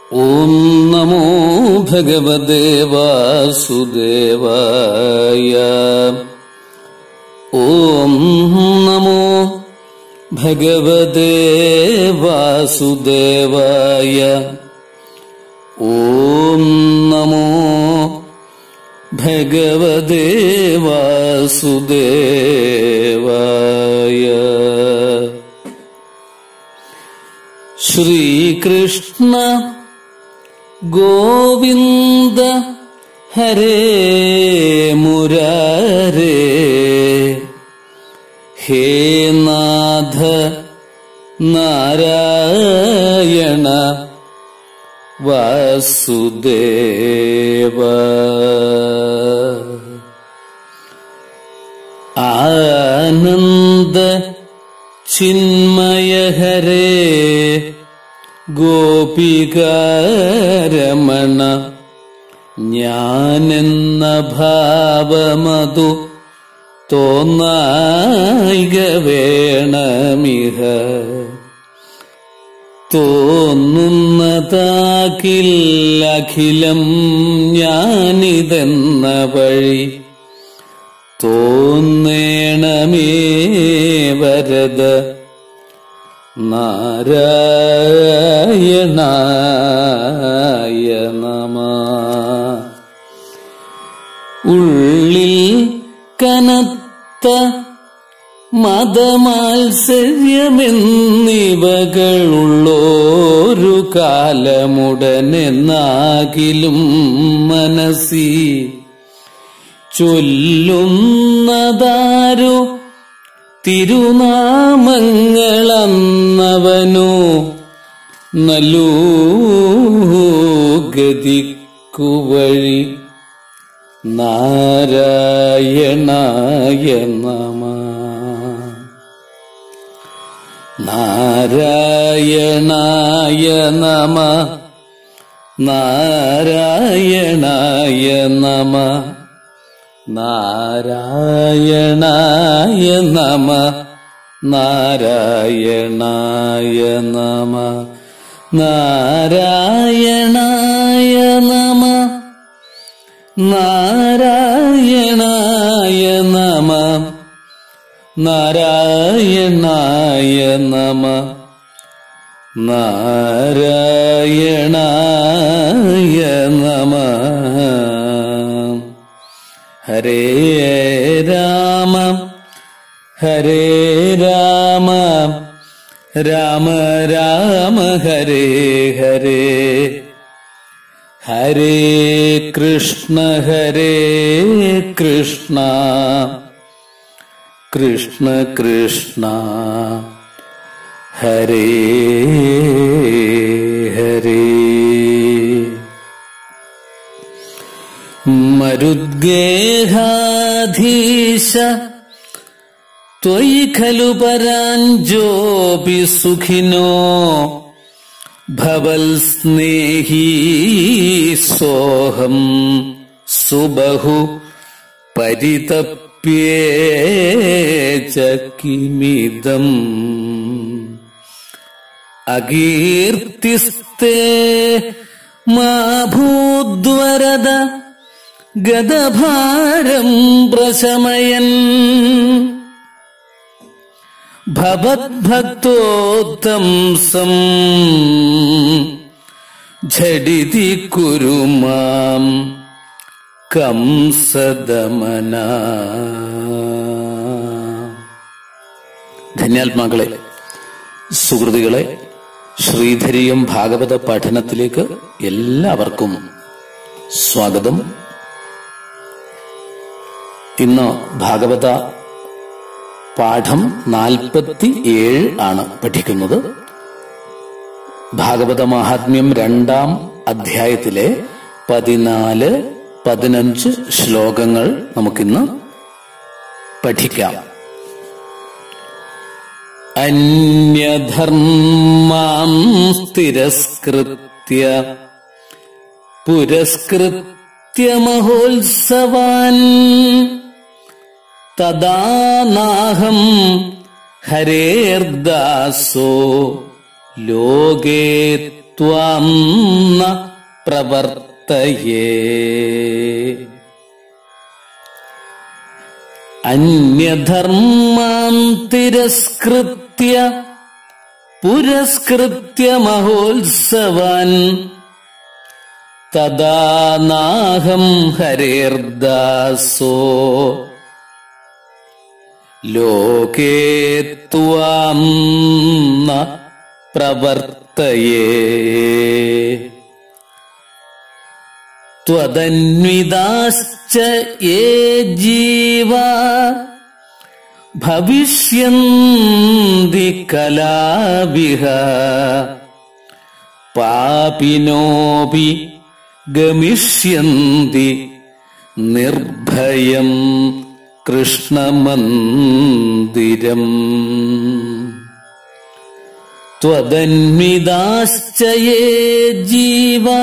ഓം നമോ ഭഗവതേ വാസുദേവായ ഓം നമോ ഭഗവതേ വാസുദേവായ ഓം നമോ ഭഗവതേ വാസുദേവായ ശ്രീകൃഷ്ണ ഗോവിന്ദ ഹരേ മുരാരേ ഹേ നാഥ നാരായണ വാസുദേവ ആനന്ദ ചിന്മയ ഹരേ ഗോപികാരമണ ഞാനെന്ന ഭാവമതു തോന്നായിക വേണമിഹ തോന്നുന്നതാക്കില്ലഖിലം ഞാനിതെന്ന വഴി തോന്നേണമേ വരദ നാരായണായ നമ ഉള്ളിൽ കനത്ത മതമാത്സര്യമെന്നിവകളുള്ളോരു കാലമുടനെന്നാകിലും മനസ്സി ചൊല്ലുന്നതാരു തിരുനാമങ്ങളന്നവനു നല്ലൂ ഗതിക്കുവഴി നാരായണായ നമ നാരായണായ നമ നാരായണായ നമ നാരായണായ നമ നാരായണായ നമ നാരായണായ നമ നാരായണായ നമ നാരായണായ നമ നാരായണായ നമ ഹരേ രാമ ഹരേ രാമ രാമ രാമ ഹരേ ഹരേ ഹരേ കൃഷ്ണ ഹരേ കൃഷ്ണ കൃഷ്ണ കൃഷ്ണ ഹരേ ഹരേ മരുദ്ഗേഹാധീശ ത്വയി ഖലു പരാഞ്ജോപി സുഖിനോ ഭവൽ സ്നേഹീ സോഹം സുബഹു പരിതപ്യേച കിമിദം അകീർത്തിസ്തേ മാ ഭൂദ്വരദ ഗതഭാരം പ്രശമയൻ ഭവദ്ഭക്തോത്തംസം ഝടിതി കുരു മാം കംസദമന ധന്യാത്മാക്കളെ സുഹൃതികളെ ശ്രീധരിയും ഭാഗവത പഠനത്തിലേക്ക് എല്ലാവർക്കും സ്വാഗതം ഇന്ന് ഭാഗവത പാഠം നാൽപ്പത്തി ഏഴ് ആണ് പഠിക്കുന്നത് ഭാഗവത മഹാത്മ്യം രണ്ടാം അധ്യായത്തിലെ പതിനാല് പതിനഞ്ച് ശ്ലോകങ്ങൾ നമുക്കിന്ന് പഠിക്കാം അന്യധർമാം തിരസ്കൃത്യ പുരസ്കൃത്യ മഹോത്സവാൻ തദാ നാഹം ഹരേർദാസോ ലോകേ ത്വാം ന പ്രവർത്തയേ അന്യധർമാൻ തിരസ്കൃത്യ പുരസ്കൃത്യ മഹോത്സവാൻ തദാ നാഹം ഹരേർദാസോ ലോകേ ത്വാം ന പ്രവർത്തയേ त्वदन्विदाश्च ये जीवा भविष्यन्ति कलाविह पापिनोऽपि गमिष्यन्ति निर्भयम् कृष्णमन्दिरम् त्वदन्विदाश्च ये जीवा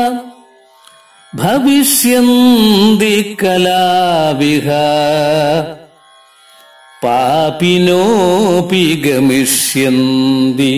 भविष्यन्ति कलाविह पापिनोऽपि गमिष्यन्ति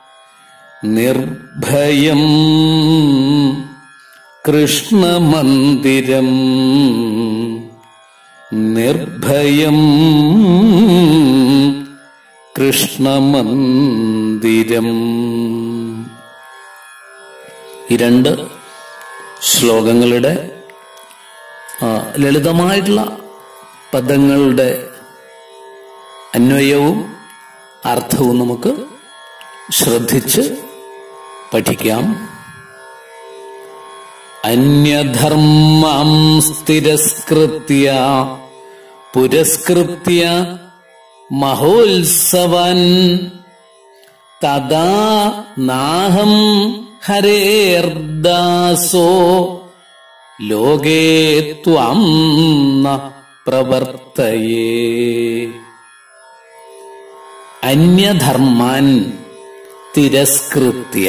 निर्भयम् कृष्णमन्दिरम् निर्भयम् കൃഷ്ണമന്ദിരം ഈ രണ്ട് ശ്ലോകങ്ങളുടെ ആ, ലളിതമായിട്ടുള്ള പദങ്ങളുടെ അന്വയവും അർത്ഥവും നമുക്ക് ശ്രദ്ധിച്ച് പഠിക്കാം അന്യധർമ്മം സ്ഥിരസ്കൃത്യ പുരസ്കൃത്യ മഹോത്സവൻ തദാ നാഹം ഹരേർദാസോ ലോകേ ത്വം ന പ്രവർത്തയേ അന്യധർമാൻ തിരസ്കൃത്യ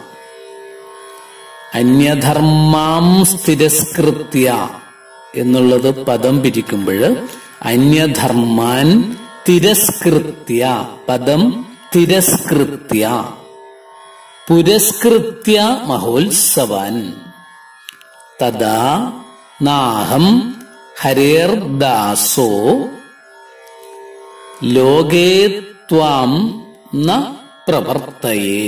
അന്യധർമാം തിരസ്കൃത്യ എന്നുള്ളത് പദം പിരിക്കുമ്പോൾ അന്യധർമാൻ തിരസ്കൃത്യ പദം തിരസ്കൃത്യ പുരസ്കൃത്യ മഹോത്സവാൻ തദാ നാഹം ഹരേർദാസോ ലോകേ ത്വാം ന പ്രവർത്തയേ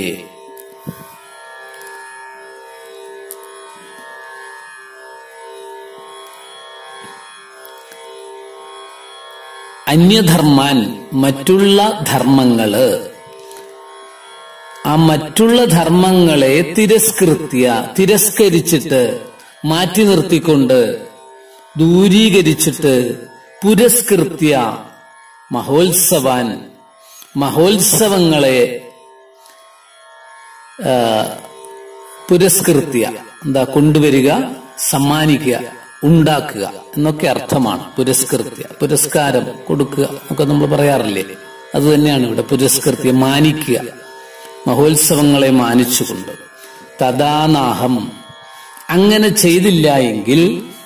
അന്യധർമാൻ മറ്റുള്ള ധർമ്മങ്ങള് ആ മറ്റുള്ള ധർമ്മങ്ങളെ തിരസ്കൃത്യ തിരസ്കരിച്ചിട്ട് മാറ്റി നിർത്തിക്കൊണ്ട് ദൂരീകരിച്ചിട്ട് പുരസ്കൃത്യ മഹോത്സവാൻ മഹോത്സവങ്ങളെ ആ, പുരസ്കൃത്യ എന്താ കൊണ്ടുവരിക സമ്മാനിക്കുക ഉണ്ടാക്കുക എന്നൊക്കെ അർത്ഥമാണ് പുരസ്കൃത്യ പുരസ്കാരം കൊടുക്കുക ഒക്കെ നമ്മൾ പറയാറില്ലേ അത് തന്നെയാണ് ഇവിടെ പുരസ്കൃത്യ മാനിക്കുക മഹോത്സവങ്ങളെ മാനിച്ചുകൊണ്ട് തദാനാഹം അങ്ങനെ ചെയ്തില്ല എങ്കിൽ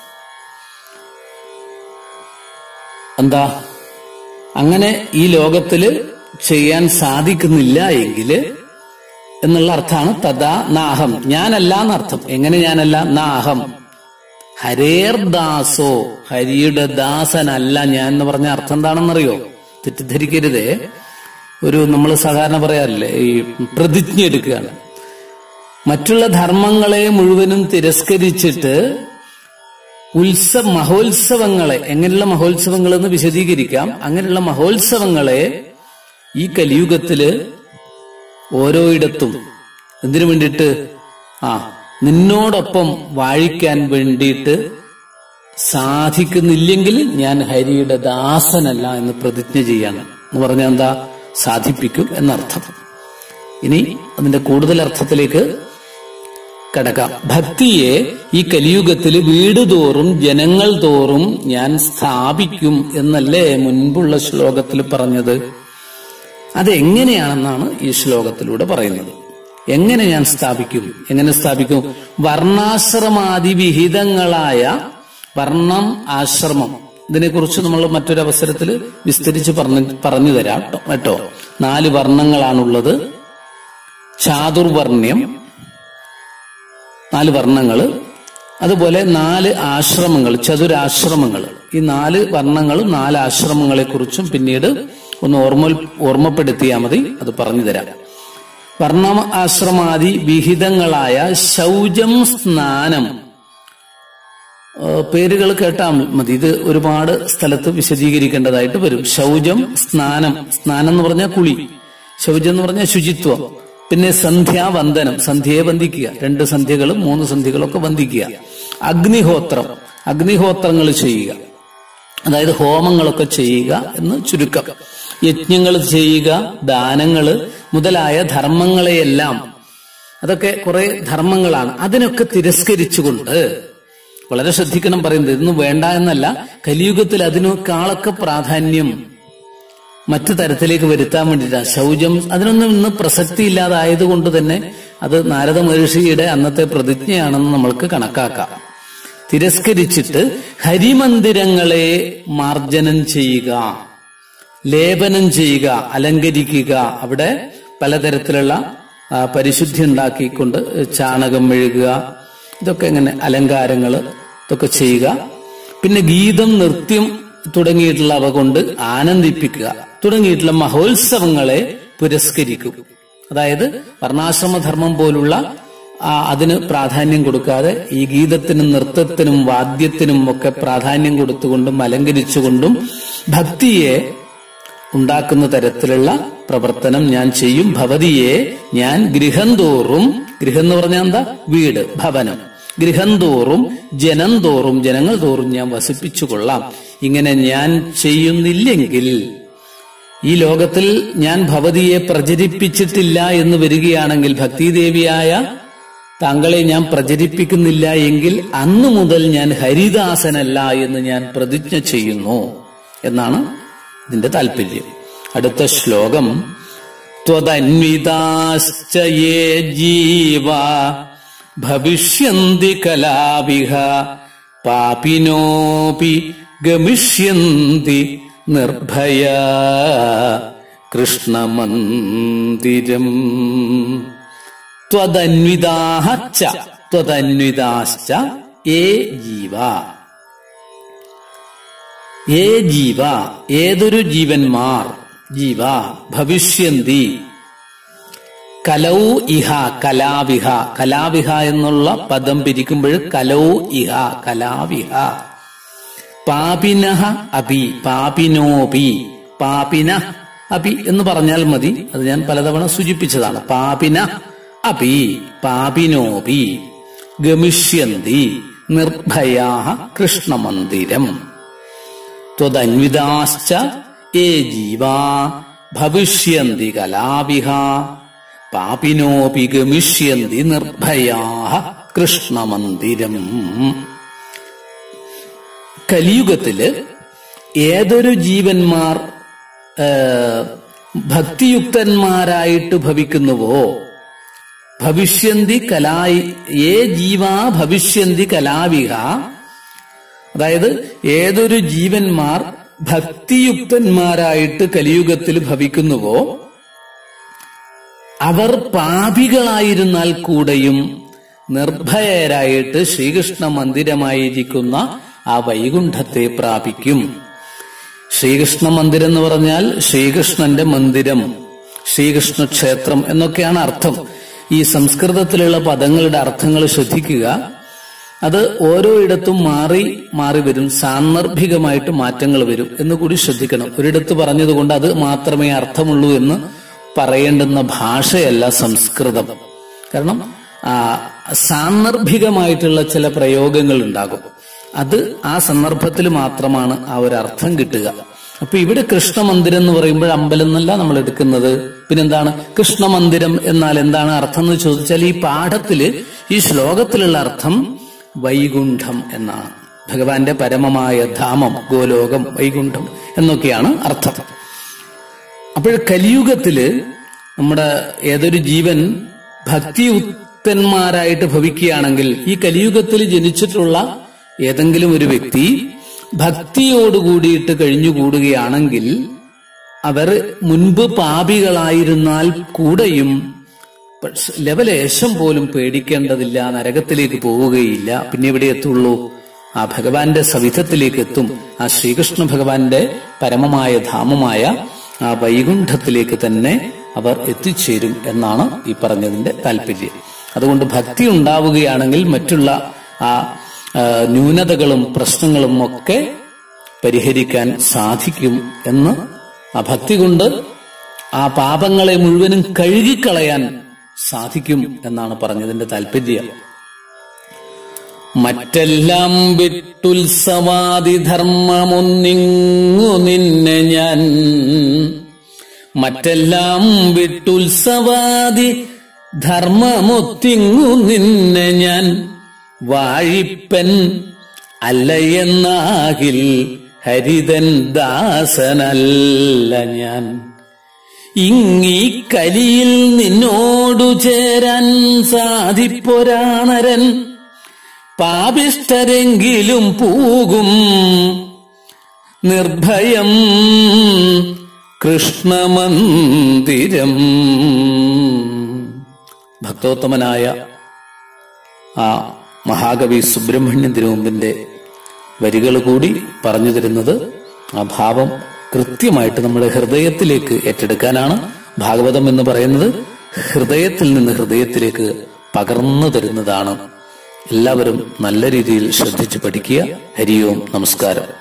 എന്താ അങ്ങനെ ഈ ലോകത്തില് ചെയ്യാൻ സാധിക്കുന്നില്ല എങ്കിൽ എന്നുള്ള അർത്ഥമാണ് തഥാ നാഹം ഞാനല്ല എന്നർത്ഥം എങ്ങനെ ഞാനല്ല നാഹം ഹരേർ ദാസോ ഹരിയുടെ ദാസനല്ല ഞാൻ എന്ന് പറഞ്ഞ അർത്ഥം എന്താണെന്നറിയോ തെറ്റിദ്ധരിക്കരുതേ ഒരു നമ്മൾ സാധാരണ പറയാറില്ലേ ഈ പ്രതിജ്ഞ എടുക്കുകയാണ് മറ്റുള്ള ധർമ്മങ്ങളെ മുഴുവനും തിരസ്കരിച്ചിട്ട് ഉത്സവ മഹോത്സവങ്ങളെ എങ്ങനെയുള്ള മഹോത്സവങ്ങൾ എന്ന് വിശദീകരിക്കാം അങ്ങനെയുള്ള മഹോത്സവങ്ങളെ ഈ കലിയുഗത്തില് ഓരോയിടത്തും എന്തിനു വേണ്ടിയിട്ട് ആ നിന്നോടൊപ്പം വാഴിക്കാൻ വേണ്ടിയിട്ട് സാധിക്കുന്നില്ലെങ്കിൽ ഞാൻ ഹരിയുടെ ദാസനല്ല എന്ന് പ്രതിജ്ഞ ചെയ്യാണ് എന്ന് പറഞ്ഞാൽ എന്താ സാധിപ്പിക്കും എന്നർത്ഥം ഇനി അതിന്റെ കൂടുതൽ അർത്ഥത്തിലേക്ക് കടക്കാം ഭക്തിയെ ഈ കലിയുഗത്തിൽ വീട് തോറും ജനങ്ങൾ തോറും ഞാൻ സ്ഥാപിക്കും എന്നല്ലേ മുൻപുള്ള ശ്ലോകത്തിൽ പറഞ്ഞത് അതെങ്ങനെയാണെന്നാണ് ഈ ശ്ലോകത്തിലൂടെ പറയുന്നത് എങ്ങനെ ഞാൻ സ്ഥാപിക്കും എങ്ങനെ സ്ഥാപിക്കും വർണ്ണാശ്രമാദി വിഹിതങ്ങളായ വർണ്ണം ആശ്രമം ഇതിനെക്കുറിച്ച് നമ്മൾ മറ്റൊരു അവസരത്തിൽ വിസ്തരിച്ച് പറഞ്ഞു പറഞ്ഞു തരാം ട്ടോ- കേട്ടോ നാല് വർണ്ണങ്ങളാണുള്ളത് ചാതുർവർണ്ണ്യം നാല് വർണ്ണങ്ങള് അതുപോലെ നാല് ആശ്രമങ്ങൾ ചതുരാശ്രമങ്ങൾ ഈ നാല് വർണ്ണങ്ങളും നാല് ആശ്രമങ്ങളെ കുറിച്ചും പിന്നീട് ഒന്ന് ഓർമ്മ ഓർമ്മപ്പെടുത്തിയാൽ മതി അത് പറഞ്ഞു തരാം വർണ്ണ ആശ്രമാദി വിഹിതങ്ങളായ ശൗചം സ്നാനം ഏഹ് പേരുകൾ കേട്ടാൽ മതി ഇത് ഒരുപാട് സ്ഥലത്ത് വിശദീകരിക്കേണ്ടതായിട്ട് വരും ശൗചം സ്നാനം സ്നാനം എന്ന് പറഞ്ഞാൽ കുളി ശൗചം എന്ന് പറഞ്ഞാൽ ശുചിത്വം പിന്നെ സന്ധ്യാവന്ദനം സന്ധ്യയെ വന്ദിക്കുക രണ്ട് സന്ധ്യകളും മൂന്ന് സന്ധ്യകളൊക്കെ വന്ദിക്കുക അഗ്നിഹോത്രം അഗ്നിഹോത്രങ്ങൾ ചെയ്യുക അതായത് ഹോമങ്ങളൊക്കെ ചെയ്യുക എന്ന് ചുരുക്കം യജ്ഞങ്ങൾ ചെയ്യുക ദാനങ്ങള് മുതലായ ധർമ്മങ്ങളെയെല്ലാം അതൊക്കെ കുറെ ധർമ്മങ്ങളാണ് അതിനൊക്കെ തിരസ്കരിച്ചുകൊണ്ട് വളരെ ശ്രദ്ധിക്കണം പറയുന്നത് ഇതൊന്നും വേണ്ട എന്നല്ല കലിയുഗത്തിൽ അതിനേക്കാളൊക്കെ പ്രാധാന്യം മറ്റു തരത്തിലേക്ക് വരുത്താൻ വേണ്ടിയിട്ടാണ് ശൗചം അതിനൊന്നും ഇന്ന് പ്രസക്തി ഇല്ലാതായതുകൊണ്ട് തന്നെ അത് നാരദ മഹർഷിയുടെ അന്നത്തെ പ്രതിജ്ഞയാണെന്ന് നമ്മൾക്ക് കണക്കാക്കാം തിരസ്കരിച്ചിട്ട് ഹരിമന്ദിരങ്ങളെ മാർജനം ചെയ്യുക ലേപനം ചെയ്യുക അലങ്കരിക്കുക അവിടെ പലതരത്തിലുള്ള ആ, പരിശുദ്ധി ഉണ്ടാക്കിക്കൊണ്ട് ചാണകം മെഴുകുക ഇതൊക്കെ ഇങ്ങനെ അലങ്കാരങ്ങൾ ഇതൊക്കെ ചെയ്യുക പിന്നെ ഗീതം നൃത്യം തുടങ്ങിയിട്ടുള്ളവ കൊണ്ട് ആനന്ദിപ്പിക്കുക തുടങ്ങിയിട്ടുള്ള മഹോത്സവങ്ങളെ പുരസ്കരിക്കും അതായത് വർണ്ണാശ്രമധർമ്മം പോലുള്ള ആ, അതിന് പ്രാധാന്യം കൊടുക്കാതെ ഈ ഗീതത്തിനും നൃത്തത്തിനും വാദ്യത്തിനും ഒക്കെ പ്രാധാന്യം കൊടുത്തുകൊണ്ടും അലങ്കരിച്ചുകൊണ്ടും ഭക്തിയെ ഉണ്ടാക്കുന്ന തരത്തിലുള്ള പ്രവർത്തനം ഞാൻ ചെയ്യും ഭവതിയെ ഞാൻ ഗൃഹം തോറും ഗൃഹം എന്ന് പറഞ്ഞാൽ എന്താ വീട് ഭവനം ഗൃഹം തോറും ജനം തോറും ജനങ്ങൾ തോറും ഞാൻ വസിപ്പിച്ചു കൊള്ളാം ഇങ്ങനെ ഞാൻ ചെയ്യുന്നില്ലെങ്കിൽ ഈ ലോകത്തിൽ ഞാൻ ഭവതിയെ പ്രചരിപ്പിച്ചിട്ടില്ല എന്ന് വരികയാണെങ്കിൽ ഭക്തിദേവിയായ താങ്കളെ ഞാൻ പ്രചരിപ്പിക്കുന്നില്ല എങ്കിൽ അന്നു മുതൽ ഞാൻ ഹരിദാസനല്ല എന്ന് ഞാൻ പ്രതിജ്ഞ ചെയ്യുന്നു എന്നാണ് ഇതിന്റെ താല്പര്യം അടുത്ത ശ്ലോകം ത്വതന്വിതാശ്ച യേ ജീവ ഭവിഷ്യന്തി കലാവിഹ പാപിനോപി ഗമിഷ്യന്തി നിർഭയ കൃഷ്ണമന്ദിരം ത്വതന്വിതാഹ ച ത്വതന്വിതാശ്ച ഏ ജീവ ഏ ജീവ ഏതൊരു ജീവന്മാർ ജീവ ഭവിഷ്യന്തി കലൗ ഇഹ കലാവിഹ കലാവിഹ എന്നുള്ള പദം പിരിക്കുമ്പോൾ കലൗ ഇഹ കലാവിഹ പാപിനഹ അപി പാപിനോപി പാപിന അപി എന്ന് പറഞ്ഞാൽ മതി അത് ഞാൻ പലതവണ സൂചിപ്പിച്ചതാണ് പാപിന അപി പാപിനോപി ഗമിഷ്യന്തി നിർഭയാ കൃഷ്ണമന്ദിരം ത്വതന്വിതാശ്ച ഏ ജീവാ ഭവിഷ്യന്തി കലാവിഹ പാപിനോപി ഗമിഷ്യന്തി നിർഭയാ കൃഷ്ണമന്ദിരം കലിയുഗത്തില് ഏതൊരു ജീവന്മാർ ആ, ഭക്തിയുക്തന്മാരായിട്ട് ഭവിക്കുന്നുവോ ഭവിഷ്യന്തി കലായി ഏ ജീവാ ഭവിഷ്യന്തി കലാവിഹ അതായത് ഏതൊരു ജീവന്മാർ ഭക്തിയുക്തന്മാരായിട്ട് കലിയുഗത്തിൽ ഭവിക്കുന്നുവോ അവർ പാപികളായിരുന്നാൽ കൂടെയും നിർഭയരായിട്ട് ശ്രീകൃഷ്ണ മന്ദിരമായിരിക്കുന്ന ആ വൈകുണ്ഠത്തെ പ്രാപിക്കും ശ്രീകൃഷ്ണ മന്ദിരം എന്ന് പറഞ്ഞാൽ ശ്രീകൃഷ്ണന്റെ മന്ദിരം ശ്രീകൃഷ്ണ ക്ഷേത്രം എന്നൊക്കെയാണ് അർത്ഥം ഈ സംസ്കൃതത്തിലുള്ള പദങ്ങളുടെ അർത്ഥങ്ങൾ ശ്രദ്ധിക്കുക അത് ഓരോ ഇടത്തും മാറി മാറി വരും സാന്ദർഭികമായിട്ട് മാറ്റങ്ങൾ വരും എന്ന് കൂടി ശ്രദ്ധിക്കണം ഒരിടത്ത് പറഞ്ഞതുകൊണ്ട് അത് മാത്രമേ അർത്ഥമുള്ളൂ എന്ന് പറയേണ്ടുന്ന ഭാഷയല്ല സംസ്കൃതം കാരണം ആ, സാന്ദർഭികമായിട്ടുള്ള ചില പ്രയോഗങ്ങൾ ഉണ്ടാകും അത് ആ സന്ദർഭത്തിൽ മാത്രമാണ് ആ ഒരു അർത്ഥം കിട്ടുക അപ്പൊ ഇവിടെ കൃഷ്ണമന്ദിരം എന്ന് പറയുമ്പോൾ അമ്പലം എന്നല്ല നമ്മൾ എടുക്കുന്നത് പിന്നെന്താണ് കൃഷ്ണമന്ദിരം എന്നാൽ എന്താണ് അർത്ഥം എന്ന് ചോദിച്ചാൽ ഈ പാഠത്തില് ഈ ശ്ലോകത്തിലുള്ള അർത്ഥം വൈകുണ്ഠം എന്നാണ് ഭഗവാന്റെ പരമമായ ധാമം ഗോലോകം വൈകുണ്ഠം എന്നൊക്കെയാണ് അർത്ഥം അപ്പോൾ കലിയുഗത്തില് നമ്മുടെ ഏതൊരു ജീവൻ ഭക്തിയുക്തന്മാരായിട്ട് ഭവിക്കുകയാണെങ്കിൽ ഈ കലിയുഗത്തിൽ ജനിച്ചിട്ടുള്ള ഏതെങ്കിലും ഒരു വ്യക്തി ഭക്തിയോടുകൂടിയിട്ട് കഴിഞ്ഞുകൂടുകയാണെങ്കിൽ അവർ മുൻപ് പാപികളായിരുന്നാൽ കൂടെയും പക്ഷെ ലെവലേശം പോലും പേടിക്കേണ്ടതില്ല നരകത്തിലേക്ക് പോവുകയില്ല പിന്നെ എവിടെ എത്തുള്ളൂ ആ ഭഗവാന്റെ സവിധത്തിലേക്ക് എത്തും ആ ശ്രീകൃഷ്ണ ഭഗവാന്റെ പരമമായ ധാമമായ ആ വൈകുണ്ഠത്തിലേക്ക് തന്നെ അവർ എത്തിച്ചേരും എന്നാണ് ഈ പറഞ്ഞതിന്റെ താല്പര്യം അതുകൊണ്ട് ഭക്തി ഉണ്ടാവുകയാണെങ്കിൽ മറ്റുള്ള ആ ആ, ന്യൂനതകളും പ്രശ്നങ്ങളും ഒക്കെ പരിഹരിക്കാൻ സാധിക്കും എന്ന് ആ ഭക്തി കൊണ്ട് ആ പാപങ്ങളെ മുഴുവനും കഴുകിക്കളയാൻ സാധിക്കും എന്നാണ് പറഞ്ഞതിന്റെ താല്പര്യം മറ്റെല്ലാം വിട്ടുത്സവാദി ധർമ്മമൊന്നിങ്ങു നിന്നെ ഞാൻ മറ്റെല്ലാം വിട്ടുത്സവാദി ധർമ്മമൊത്തിങ്ങു നിന്നെ ഞാൻ വാഴിപ്പൻ അല്ലയെന്നാകിൽ ഹരിതൻ ദാസനല്ല ഞാൻ ഇങ്ങീ കലിയിൽ നിന്നോടു ചേരാൻ സാധിപ്പൊരാണരൻ പാപിഷ്ടരെങ്കിലും പൂകും നിർഭയം കൃഷ്ണമന്ദിരം ഭക്തോത്തമനായ ആ മഹാകവി സുബ്രഹ്മണ്യൻ തിരുമുമ്പിന്റെ വരികൾ കൂടി പറഞ്ഞു തരുന്നത് ആ ഭാവം കൃത്യമായിട്ട് നമ്മുടെ ഹൃദയത്തിലേക്ക് ഏറ്റെടുക്കാനാണ് ഭാഗവതം എന്ന് പറയുന്നത് ഹൃദയത്തിൽ നിന്ന് ഹൃദയത്തിലേക്ക് പകർന്നു തരുന്നതാണ് എല്ലാവരും നല്ല രീതിയിൽ ശ്രദ്ധിച്ചു പഠിക്കുക ഹരിയോം നമസ്കാരം